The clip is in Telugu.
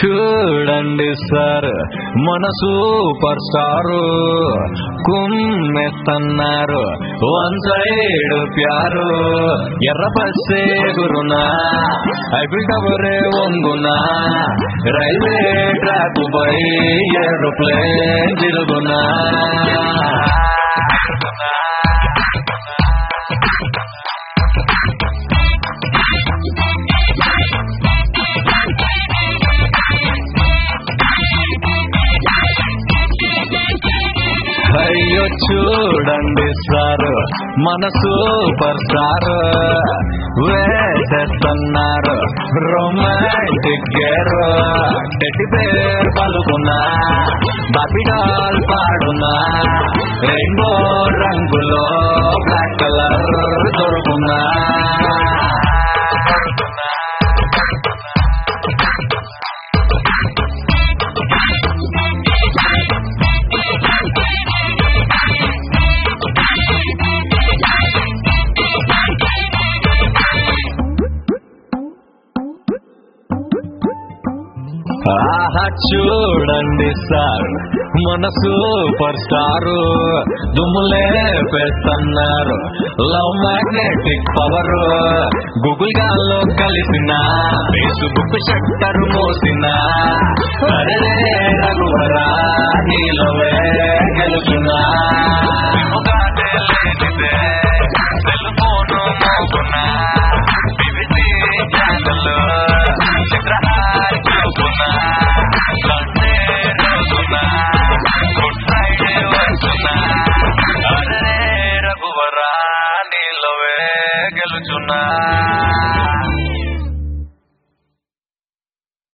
చూడండి సార్ మన సూపర్ స్టార్ కుమ్మెత్తన్నారు వన్ సైడ్ ప్యారు ఎర్ర బస్సే గురునా ఐబిటబరే వంగునా రైల్వే ట్రాక్ పై ఏరోప్లేన్ తిరుగునా అయ్యో చూడండి సార్ మన సూపర్ స్టార్ వేసేస్తున్నారు రొమాంటిక్ గేర్ టెడ్డి పేరు పలుకున్నా బాబిడాల్ పాడునా రెయిన్బో రంగులో బ్లాక్ కలర్ దొరుకున్నా ఆహా చూడండి సార్ మన సూపర్ స్టార్ దుమ్ములే పెస్తున్నారు లవ్ మ్యాగ్నెటిక్ పవర్ గూగుల్ గాల్లో కలిసిన ఫేస్బుక్ షట్టర్ మోసిన అరే రఘువరా నీలోవే గెలుచున్నా